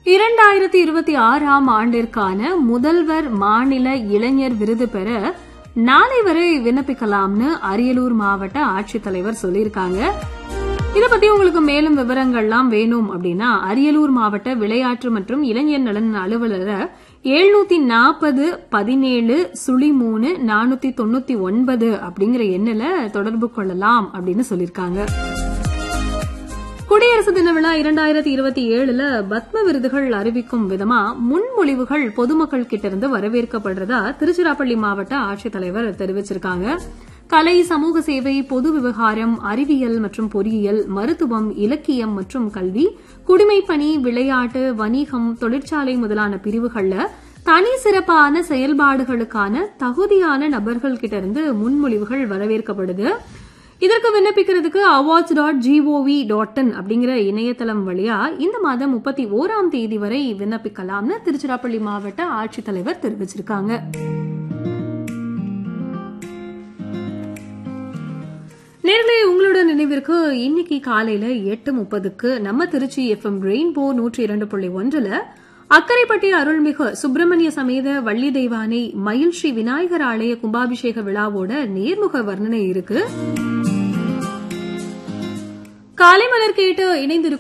இரண்டாயிரத்தி இருபத்தி ஆறாம் ஆண்டிற்கான முதல்வர் மாநில இளைஞர் விருது பெற நாளை வரை விண்ணப்பிக்கலாம்னு அரியலூர் மாவட்ட ஆட்சித்தலைவர் சொல்லியிருக்காங்க இத பத்தி உங்களுக்கு மேலும் விவரங்கள்லாம் வேணும் அப்படின்னா அரியலூர் மாவட்ட விளையாட்டு மற்றும் இளைஞர் நலன் அலுவலரை எழுநூத்தி நாற்பது பதினேழு சுழி மூணு நானூத்தி தொண்ணூத்தி ஒன்பது அப்படிங்கிற எண்ணில தொடர்பு கொள்ளலாம் அப்படின்னு சொல்லியிருக்காங்க குடியரசு தின விழா இரண்டாயிரத்தி இருபத்தி ஏழுல பத்ம விருதுகள் அறிவிக்கும் விதமா முன்மொழிவுகள் பொதுமக்கள் கிட்ட இருந்து வரவேற்கப்படுறதா திருச்சிராப்பள்ளி மாவட்ட ஆட்சித்தலைவர் தெரிவிச்சிருக்காங்க கலை சமூக சேவை பொது விவகாரம் அறிவியல் மற்றும் பொறியியல் மருத்துவம் இலக்கியம் மற்றும் கல்வி குடிமைப்பணி விளையாட்டு வணிகம் தொழிற்சாலை முதலான பிரிவுகள்ல தனி சிறப்பான செயல்பாடுகளுக்கான தகுதியான நபர்கள் கிட்ட இருந்து முன்மொழிவுகள் வரவேற்கப்படுது இதற்கு விண்ணப்பிக்கிறதுக்கு awards dot GOV dot in அப்படிங்கிற இணையதளம் வழியா இந்த மாதம் முப்பத்தி ஓராம் தேதி வரை விண்ணப்பிக்கலாம்னு திருச்சிராப்பள்ளி மாவட்ட ஆட்சித்தலைவர் தெரிவிச்சிருக்காங்க நேர்களே உங்களோட நினைவிற்கு இன்னைக்கு காலையில எட்டு முப்பதுக்கு நம்ம திருச்சி எஃப்எம் ரெயின்போ நூற்றி இரண்டு புள்ளி ஒன்றுல அக்கரைப்பட்டி அருள்மிகு சுப்பிரமணிய சமேத வள்ளி தெய்வானை மயில் ஸ்ரீ விநாயகர் ஆலய கும்பாபிஷேக விழாவோட நேர்முக வர்ணனை இருக்கு காலை மலர் கேட்டு இணைந்திருக்கும்